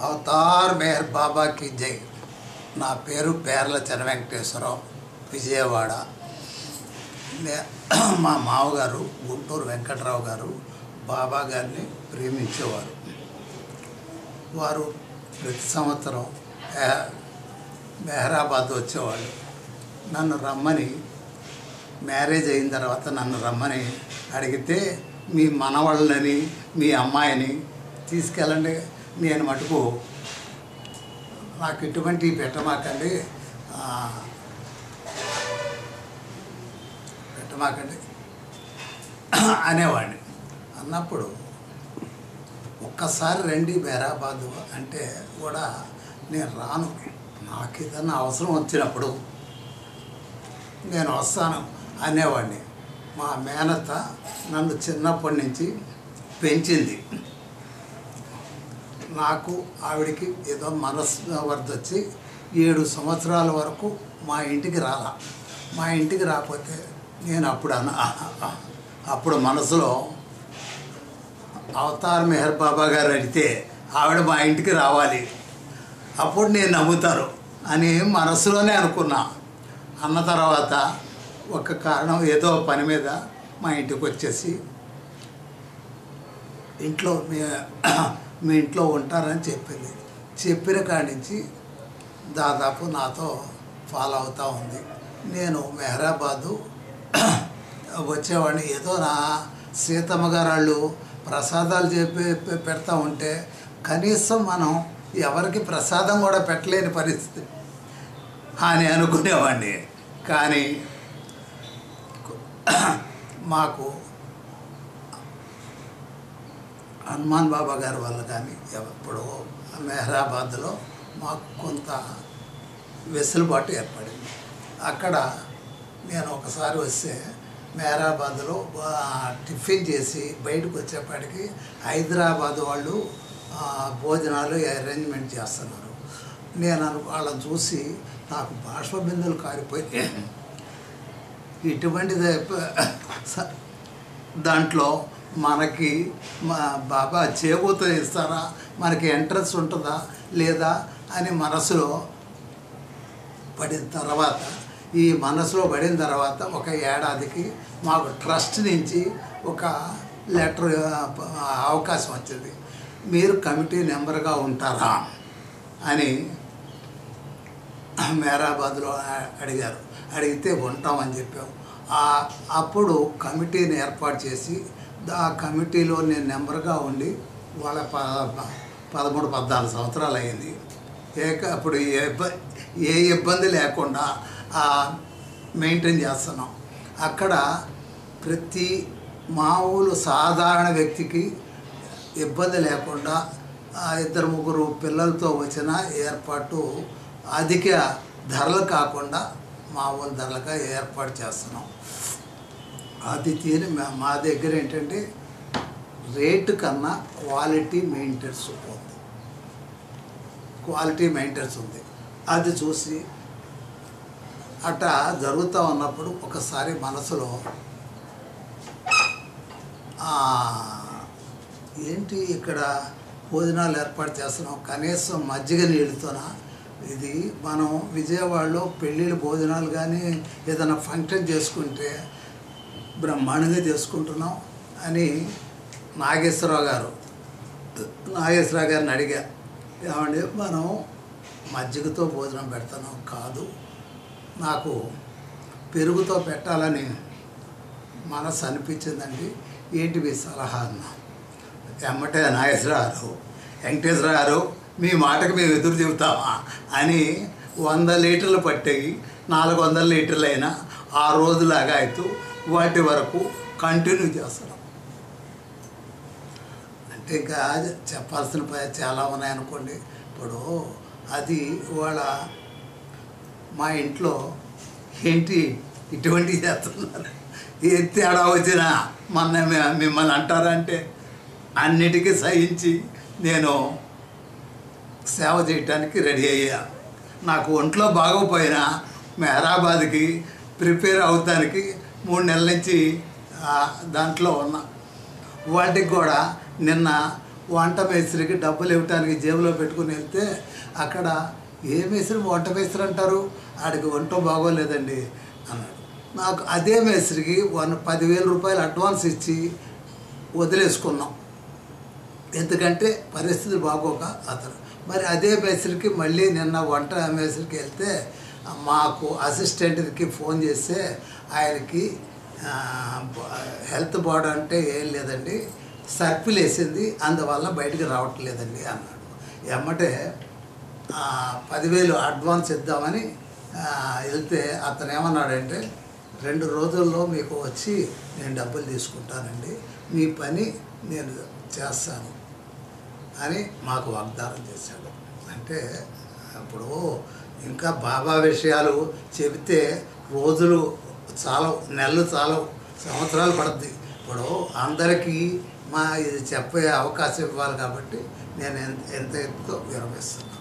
Avatar may her బాబాకి జై నా పేరు పేర్ల చెన వెంకటేశ్వరరావు విజయవాడ నే- మా మామగారు గుంటూరు వెంకట్రావు గారు బాబా గారిని ప్రేమించేవారు వారు ప్రతి సంవత్సరం మెహ- మెహరాబాద్ వచ్చేవాళ్ళు నన్ను రమ్మని మ్యారేజ్ అయిన తర్వాత నన్ను రమ్మని అడిగితే మీ మనవాళ్ళని మీ అమ్మాయిని తీసుకెళ్ళండి నేను మటుకు నాకు ఇటువంటి పెట్టమాకండి ఆ, పెట్టమాకండి అనేవాడిని అన్నప్పుడు ఒక్కసారి రండి బేరాబాదు అంటే కూడా నేను రాను నాకు ఏదన్నా అవసరం వచ్చినప్పుడు నేను వస్తాను అనేవాడిని మా మేనత్త నన్ను చిన్నప్పటి నుంచి పెంచింది నాకు ఆవిడికి ఏదో మనసు వరదొచ్చి ఏడు సంవత్సరాల వరకు మా ఇంటికి రాలా మా ఇంటికి రాకపోతే నేను అప్పుడు అన అప్పుడు మనసులో అవతార్ మెహర్ బాబా గారు అడిగితే ఆవిడ మా ఇంటికి రావాలి అప్పుడు నేను నమ్ముతారు అని మనసులోనే అనుకున్నా అన్న తర్వాత ఒక కారణం ఏదో పని మీద మా ఇంటికి వచ్చేసి ఇంట్లో మీ మీ ఇంట్లో ఉంటారని చెప్పింది చెప్పిన కాడి నుంచి దాదాపు నాతో ఫాలో అవుతూ ఉంది నేను మెహరాబాదు వచ్చేవాడిని ఏదో నా సీతమ్మ గారు వాళ్ళు ప్రసాదాలు చెప్పి పె- పెడతా ఉంటే కనీసం మనం ఎవరికి ప్రసాదం కూడా పెట్టలేని పరిస్థితి అని అనుకునేవాడిని కానీ మాకు హనుమాన్ బాబా గారి వల్ల కానీ ఎప్పుడు మెహరాబాద్లో మాకు కొంత వెసులుబాటు ఏర్పడింది అక్కడ నేను ఒకసారి వస్తే మెహరాబాద్లో ఆ, టిఫిన్ చేసి బయటకు వచ్చేప్పటికి హైదరాబాద్ వాళ్ళు ఆ, భోజనాలు అరేంజ్మెంట్ చేస్తున్నారు నేను అను వాళ్ళని చూసి నాకు బాష్ప బిందులు కారిపోయి ఇటువంటిది స- దాంట్లో మనకి మా బాబా చేకూత ఇస్తారా మనకి ఎంట్రన్స్ ఉంటుందా లేదా అని మనసులో పడిన తర్వాత ఈ మనసులో పడిన తర్వాత ఒక ఏడాదికి మాకు ట్రస్ట్ నుంచి ఒక లెటర్ అవకాశం వచ్చింది మీరు కమిటీ నెంబర్గా ఉంటారా అని మేరాబాద్లో అ- అడిగారు అడిగితే ఉంటామని చెప్పాం ఆ అప్పుడు కమిటీని ఏర్పాటు చేసి ఆ కమిటీలో నేను నెంబర్గా ఉండి వాళ్ళ ప ప- పదమూడు పద్నాలుగు సంవత్సరాలు అయింది ఏక అప్పుడు ఏ ఇబ్బ- ఏ ఇబ్బంది లేకుండా మెయింటైన్ చేస్తున్నాం అక్కడ ప్రతి మామూలు సాధారణ వ్యక్తికి ఇబ్బంది లేకుండా ఆ ఇద్దరు ముగ్గురు పిల్లలతో వచ్చిన ఏర్పాటు అధిక ధరలు కాకుండా మామూలు ధరలుగా ఏర్పాటు చేస్తున్నాం అది తీరి మా- మా దగ్గర ఏంటంటే రేటు కన్నా క్వాలిటీ మెయింటెనెన్స్ ఉంది క్వాలిటీ మెయింటెనెన్స్ ఉంది అది చూసి అట్ట జరుగుతూ ఉన్నప్పుడు ఒకసారి మనసులో ఆ, ఏంటి ఇక్కడ భోజనాలు ఏర్పాటు చేస్తున్నాం కనీసం మజ్జిగ నీళ్ళతోన ఇది మనం విజయవాడలో పెళ్ళిళ్ళ భోజనాలు కానీ ఏదైనా ఫంక్షన్ చేసుకుంటే బ్రహ్మాండంగా చేసుకుంటున్నాం అని నాగేశ్వరరావు గారు నాగేశ్వరరావు గారిని అడిగా ఏమండి మనం మజ్జిగతో భోజనం పెడుతున్నాం కాదు నాకు పెరుగుతో పెట్టాలని మనసు అనిపించిందండి ఏంటి మీ సలహా అన్న ఎమ్మటే నాగేశ్వరరావు వెంకటేశ్వర గారు మీ మాటకు మేము ఎదురు చెబుతామా అని వంద లీటర్లు పట్టేవి నాలుగు వందల లీటర్లు అయినా ఆ రోజులాగా అవుతూ వాటి వరకు కంటిన్యూ చేస్తున్నాం అంటే ఇంకా చెప్పాల్సిన ప- చాలా ఉన్నాయనుకోండి ఇప్పుడు అది ఇవాళ మా ఇంట్లో ఏంటి ఇటువంటి చేస్తున్నారు ఏ తేడా వచ్చినా మొన్న మే- మిమ్మల్ని అంటారంటే అన్నిటికీ సహించి నేను సేవ చేయటానికి రెడీ అయ్యా నాకు ఒంట్లో బాగోపోయినా మెహరాబాద్కి ప్రిపేర్ అవుతానికి మూడు నెలల నుంచి ఆ, దాంట్లో ఉన్నా వాటికి కూడా నిన్న వంట మేస్త్రికి డబ్బులు ఇవ్వటానికి జేబులో పెట్టుకుని వెళ్తే అక్కడ ఏ మేస్త్రి వంట మేస్త్రి అంటారు ఆడికి వంట బాగోలేదండి అన్నాడు నాకు అదే మేస్త్రికి వన్ పదివేల రూపాయలు అడ్వాన్స్ ఇచ్చి వదిలేసుకున్నాం ఎందుకంటే పరిస్థితి బాగోక అతను మరి అదే మేస్త్రికి మళ్ళీ నిన్న వంట మేస్త్రికి వెళ్తే మాకు అసిస్టెంట్కి ఫోన్ చేస్తే ఆయనకి ఆ, హెల్త్ బాడీ అంటే ఏం లేదండి సర్పిల్ వేసింది అందువల్ల బయటికి రావట్లేదండి అన్నాడు ఎమ్మటే ఆ, పదివేలు అడ్వాన్స్ ఇద్దామని ఆ, వెళ్తే అతను ఏమన్నాడంటే రెండు రోజుల్లో మీకు వచ్చి నేను డబ్బులు తీసుకుంటానండి మీ పని నేను చేస్తాను అని మాకు వాగ్దానం చేశాడు అంటే ఇప్పుడు ఇంకా బాబా విషయాలు చెబితే రోజులు చాలా నెలలు చాలా సంవత్సరాలు పడుద్ది ఇప్పుడు అందరికీ మా ఇది చెప్పే అవకాశం ఇవ్వాలి కాబట్టి నేను ఎంత ఎంత ఎంతో విరమిస్తున్నాను